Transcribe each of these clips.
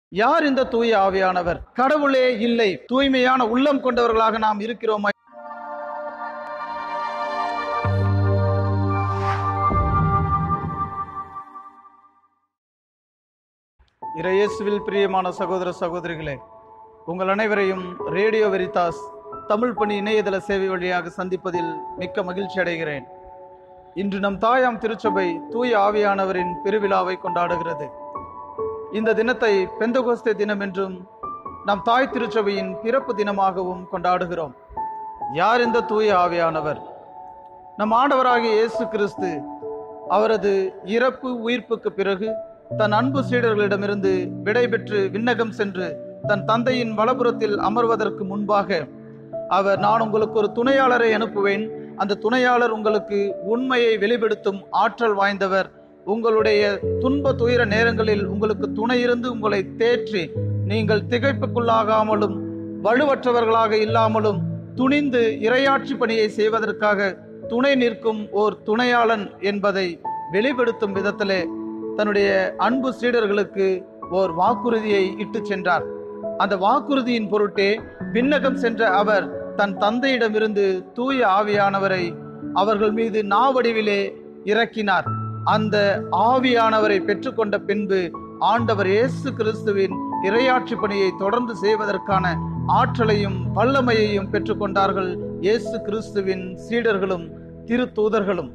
யார் இந்த தூய ஆவியானவர் கடவுளே இல்லை தூய்மையான உள்ளம் கொண்டவர்களாக நாம் இருக்கிறோமா இறையேசுவில் பிரியமான சகோதர சகோதரிகளே உங்கள் அனைவரையும் ரேடியோ வெரிதாஸ் தமிழ் பணி இணையதள சேவை வழியாக சந்திப்பதில் மிக்க மகிழ்ச்சி அடைகிறேன் இன்று நம் தாயாம் திருச்சபை தூய ஆவியானவரின் பெருவிழாவை கொண்டாடுகிறது இந்த தினத்தை பெந்தகோஸ்தே தினம் என்றும் நம் தாய் திருச்சபையின் பிறப்பு தினமாகவும் கொண்டாடுகிறோம் யார் இந்த தூய ஆவியானவர் நம் ஆண்டவராகிய இயேசு கிறிஸ்து அவரது இறப்பு உயிர்ப்புக்கு பிறகு தன் அன்பு சீடர்களிடமிருந்து விடைபெற்று விண்ணகம் சென்று தன் தந்தையின் வலப்புறத்தில் அமர்வதற்கு முன்பாக அவர் நான் உங்களுக்கு ஒரு துணையாளரை அனுப்புவேன் அந்த துணையாளர் உங்களுக்கு உண்மையை வெளிப்படுத்தும் ஆற்றல் வாய்ந்தவர் உங்களுடைய துன்ப துயர நேரங்களில் உங்களுக்கு துணை இருந்து உங்களை தேற்றி நீங்கள் திகைப்புக்குள்ளாகாமலும் வலுவற்றவர்களாக இல்லாமலும் துணிந்து இரையாட்சி பணியை செய்வதற்காக துணை நிற்கும் ஓர் துணையாளன் என்பதை வெளிப்படுத்தும் விதத்திலே தன்னுடைய அன்பு சீடர்களுக்கு ஓர் வாக்குறுதியை இட்டு சென்றார் அந்த வாக்குறுதியின் பொருட்டே விண்ணகம் சென்ற அவர் தன் தந்தையிடமிருந்து தூய ஆவியானவரை அவர்கள் மீது நாவடிவிலே இறக்கினார் அந்த ஆவியானவரை பெற்றுக்கொண்ட பின்பு ஆண்டவர் இயேசு கிறிஸ்துவின் இரையாட்சி பணியை தொடர்ந்து செய்வதற்கான ஆற்றலையும் வல்லமையையும் பெற்றுக்கொண்டார்கள் இயேசு கிறிஸ்துவின் சீடர்களும் திருத்தூதர்களும்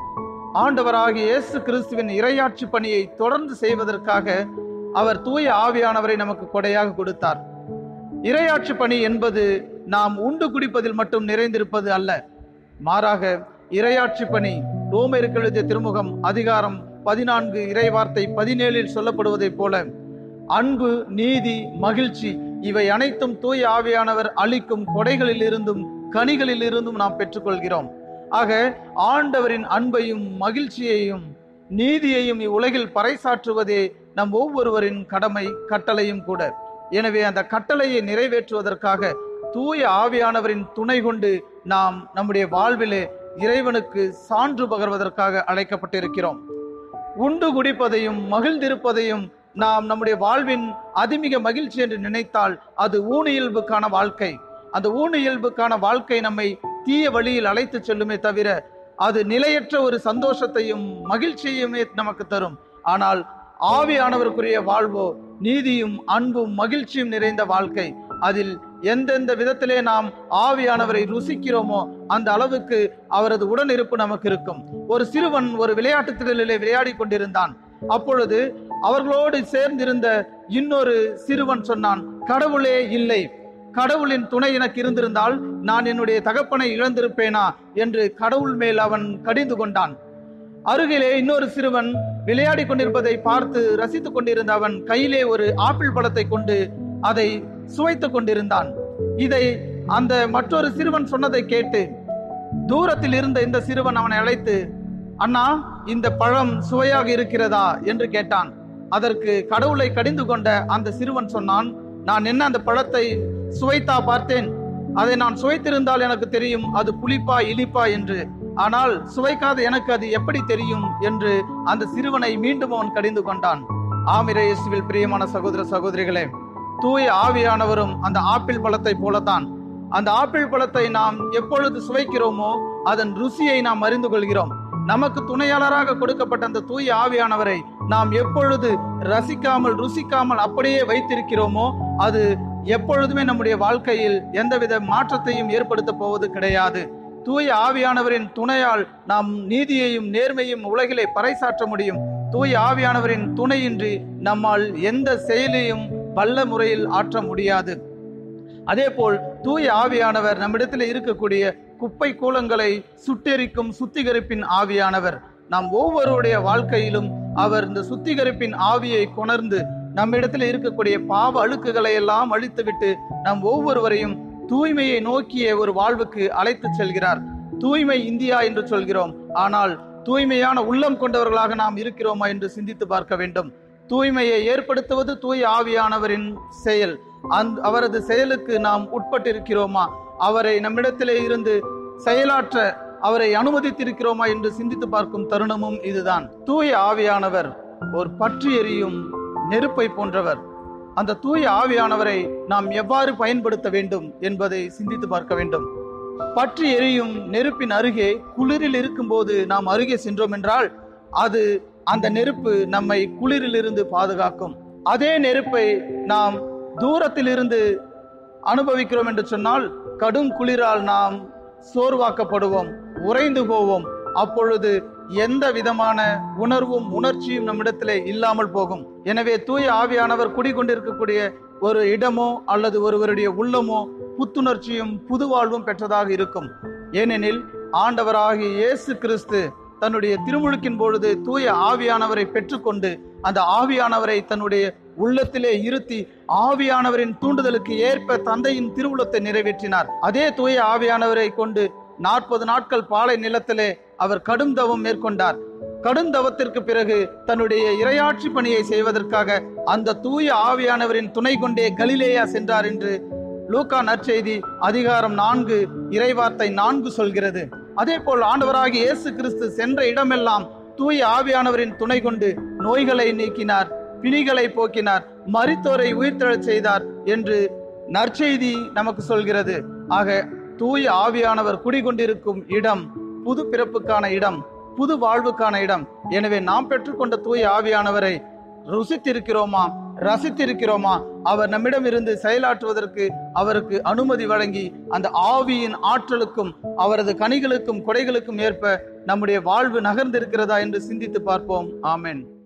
ஆண்டவராகிய இயேசு கிறிஸ்துவின் இரையாட்சி பணியை தொடர்ந்து செய்வதற்காக அவர் தூய ஆவியானவரை நமக்கு கொடையாக கொடுத்தார் இரையாட்சி பணி என்பது நாம் உண்டு குடிப்பதில் மட்டும் நிறைந்திருப்பது அல்ல மாறாக இரையாட்சி பணி ரோமருக்கு எழுதிய திருமுகம் அதிகாரம் பதினான்கு இறைவார்த்தை பதினேழில் சொல்லப்படுவதைப் போல அன்பு நீதி மகிழ்ச்சி இவை அனைத்தும் தூய ஆவியானவர் அளிக்கும் கொடைகளில் இருந்தும் கனிகளில் இருந்தும் நாம் பெற்றுக்கொள்கிறோம் ஆக ஆண்டவரின் அன்பையும் மகிழ்ச்சியையும் நீதியையும் இவ்வுலகில் பறைசாற்றுவதே நம் ஒவ்வொருவரின் கடமை கட்டளையும் கூட எனவே அந்த கட்டளையை நிறைவேற்றுவதற்காக தூய ஆவியானவரின் துணை கொண்டு நாம் நம்முடைய வாழ்விலே இறைவனுக்கு சான்று பகர்வதற்காக அழைக்கப்பட்டிருக்கிறோம் உண்டு குடிப்பதையும் மகிழ்ந்திருப்பதையும் நாம் நம்முடைய வாழ்வின் அதிமிக மகிழ்ச்சி என்று நினைத்தால் அது ஊன இயல்புக்கான வாழ்க்கை அந்த ஊன இயல்புக்கான வாழ்க்கை நம்மை தீய வழியில் அழைத்து செல்லுமே தவிர அது நிலையற்ற ஒரு சந்தோஷத்தையும் மகிழ்ச்சியுமே நமக்கு தரும் ஆனால் ஆவியானவருக்குரிய வாழ்வோ நீதியும் அன்பும் மகிழ்ச்சியும் நிறைந்த வாழ்க்கை அதில் எந்தெந்த விதத்திலே நாம் ஆவியானவரை ருசிக்கிறோமோ அந்த அளவுக்கு அவரது உடனிருப்பு நமக்கு இருக்கும் ஒரு சிறுவன் ஒரு விளையாட்டு திடலிலே விளையாடி கொண்டிருந்தான் அப்பொழுது அவர்களோடு சேர்ந்திருந்த இன்னொரு சிறுவன் சொன்னான் கடவுளே இல்லை கடவுளின் துணை எனக்கு இருந்திருந்தால் நான் என்னுடைய தகப்பனை இழந்திருப்பேனா என்று கடவுள் மேல் அவன் கடிந்து கொண்டான் அருகிலே இன்னொரு சிறுவன் விளையாடி கொண்டிருப்பதை பார்த்து ரசித்துக் கொண்டிருந்த அவன் கையிலே ஒரு ஆப்பிள் பழத்தை கொண்டு அதை சுவைத்துக் கொண்டிருந்தான் இதை அந்த மற்றொரு சிறுவன் சொன்னதை கேட்டு தூரத்தில் இருந்த இந்த சிறுவன் அவனை அழைத்து அண்ணா இந்த பழம் சுவையாக இருக்கிறதா என்று கேட்டான் அதற்கு கடவுளை கடிந்து கொண்ட அந்த சிறுவன் சொன்னான் நான் என்ன அந்த பழத்தை சுவைத்தா பார்த்தேன் அதை நான் சுவைத்திருந்தால் எனக்கு தெரியும் அது புளிப்பா இனிப்பா என்று ஆனால் சுவைக்காத எனக்கு அது எப்படி தெரியும் என்று அந்த சிறுவனை மீண்டும் அவன் கடிந்து கொண்டான் ஆமிர இயேசுவில் பிரியமான சகோதர சகோதரிகளே தூய ஆவியானவரும் அந்த ஆப்பிள் பழத்தை போலத்தான் அந்த ஆப்பிள் பழத்தை நாம் எப்பொழுது சுவைக்கிறோமோ அதன் ருசியை நாம் அறிந்து கொள்கிறோம் நமக்கு துணையாளராக கொடுக்கப்பட்ட அந்த தூய ஆவியானவரை நாம் எப்பொழுது ரசிக்காமல் ருசிக்காமல் அப்படியே வைத்திருக்கிறோமோ அது எப்பொழுதுமே நம்முடைய வாழ்க்கையில் எந்தவித மாற்றத்தையும் ஏற்படுத்த போவது கிடையாது தூய ஆவியானவரின் துணையால் நாம் நீதியையும் நேர்மையும் உலகிலே பறைசாற்ற முடியும் தூய ஆவியானவரின் துணையின்றி நம்மால் எந்த செயலையும் வல்ல முறையில் ஆற்ற முடியாது அதேபோல் தூய ஆவியானவர் நம்மிடத்தில் இருக்கக்கூடிய குப்பை கூலங்களை சுட்டெரிக்கும் சுத்திகரிப்பின் ஆவியானவர் நாம் ஒவ்வொருடைய வாழ்க்கையிலும் அவர் இந்த சுத்திகரிப்பின் ஆவியை கொணர்ந்து நம்மிடத்தில் இருக்கக்கூடிய பாவ அழுக்குகளை எல்லாம் அழித்துவிட்டு நம் ஒவ்வொருவரையும் தூய்மையை நோக்கிய ஒரு வாழ்வுக்கு அழைத்து செல்கிறார் தூய்மை இந்தியா என்று சொல்கிறோம் ஆனால் தூய்மையான உள்ளம் கொண்டவர்களாக நாம் இருக்கிறோமா என்று சிந்தித்து பார்க்க வேண்டும் தூய்மையை ஏற்படுத்துவது தூய ஆவியானவரின் செயல் அந்த அவரது செயலுக்கு நாம் உட்பட்டிருக்கிறோமா அவரை நம்மிடத்திலே இருந்து செயலாற்ற அவரை அனுமதித்திருக்கிறோமா என்று சிந்தித்து பார்க்கும் தருணமும் இதுதான் தூய ஆவியானவர் ஒரு பற்றி எரியும் நெருப்பை போன்றவர் அந்த தூய ஆவியானவரை நாம் எவ்வாறு பயன்படுத்த வேண்டும் என்பதை சிந்தித்து பார்க்க வேண்டும் பற்றி எரியும் நெருப்பின் அருகே குளிரில் இருக்கும்போது நாம் அருகே சென்றோம் என்றால் அது அந்த நெருப்பு நம்மை குளிரிலிருந்து பாதுகாக்கும் அதே நெருப்பை நாம் தூரத்தில் இருந்து அனுபவிக்கிறோம் என்று சொன்னால் கடும் குளிரால் நாம் சோர்வாக்கப்படுவோம் உறைந்து போவோம் அப்பொழுது எந்த விதமான உணர்வும் உணர்ச்சியும் நம்மிடத்திலே இல்லாமல் போகும் எனவே தூய ஆவியானவர் குடிகொண்டிருக்கக்கூடிய ஒரு இடமோ அல்லது ஒருவருடைய உள்ளமோ புத்துணர்ச்சியும் புதுவாழ்வும் பெற்றதாக இருக்கும் ஏனெனில் ஆண்டவராகிய இயேசு கிறிஸ்து தன்னுடைய திருமுழுக்கின் பொழுது தூய ஆவியானவரை பெற்றுக்கொண்டு அந்த ஆவியானவரை தன்னுடைய உள்ளத்திலே இருத்தி ஆவியானவரின் தூண்டுதலுக்கு ஏற்ப தந்தையின் திருவுளத்தை நிறைவேற்றினார் அதே தூய ஆவியானவரை கொண்டு நாற்பது நாட்கள் பாலை நிலத்திலே அவர் கடும் தவம் மேற்கொண்டார் கடும் தவத்திற்கு பிறகு தன்னுடைய இரையாட்சி பணியை செய்வதற்காக அந்த தூய ஆவியானவரின் துணை கொண்டே கலிலேயா சென்றார் என்று லூக்கா நற்செய்தி அதிகாரம் நான்கு இறைவார்த்தை நான்கு சொல்கிறது அதே போல் ஆண்டவராகிய இயேசு கிறிஸ்து சென்ற இடமெல்லாம் தூய ஆவியானவரின் துணை கொண்டு நோய்களை நீக்கினார் பிணிகளை போக்கினார் மரித்தோரை உயிர்த்தெழச் செய்தார் என்று நற்செய்தி நமக்கு சொல்கிறது ஆக தூய ஆவியானவர் குடிகொண்டிருக்கும் இடம் புது பிறப்புக்கான இடம் புது வாழ்வுக்கான இடம் எனவே நாம் பெற்றுக்கொண்ட தூய ஆவியானவரை ருசித்திருக்கிறோமா ரசித்திருக்கிறோமா அவர் நம்மிடம் இருந்து செயலாற்றுவதற்கு அவருக்கு அனுமதி வழங்கி அந்த ஆவியின் ஆற்றலுக்கும் அவரது கனிகளுக்கும் கொடைகளுக்கும் ஏற்ப நம்முடைய வாழ்வு நகர்ந்திருக்கிறதா என்று சிந்தித்து பார்ப்போம் ஆமென்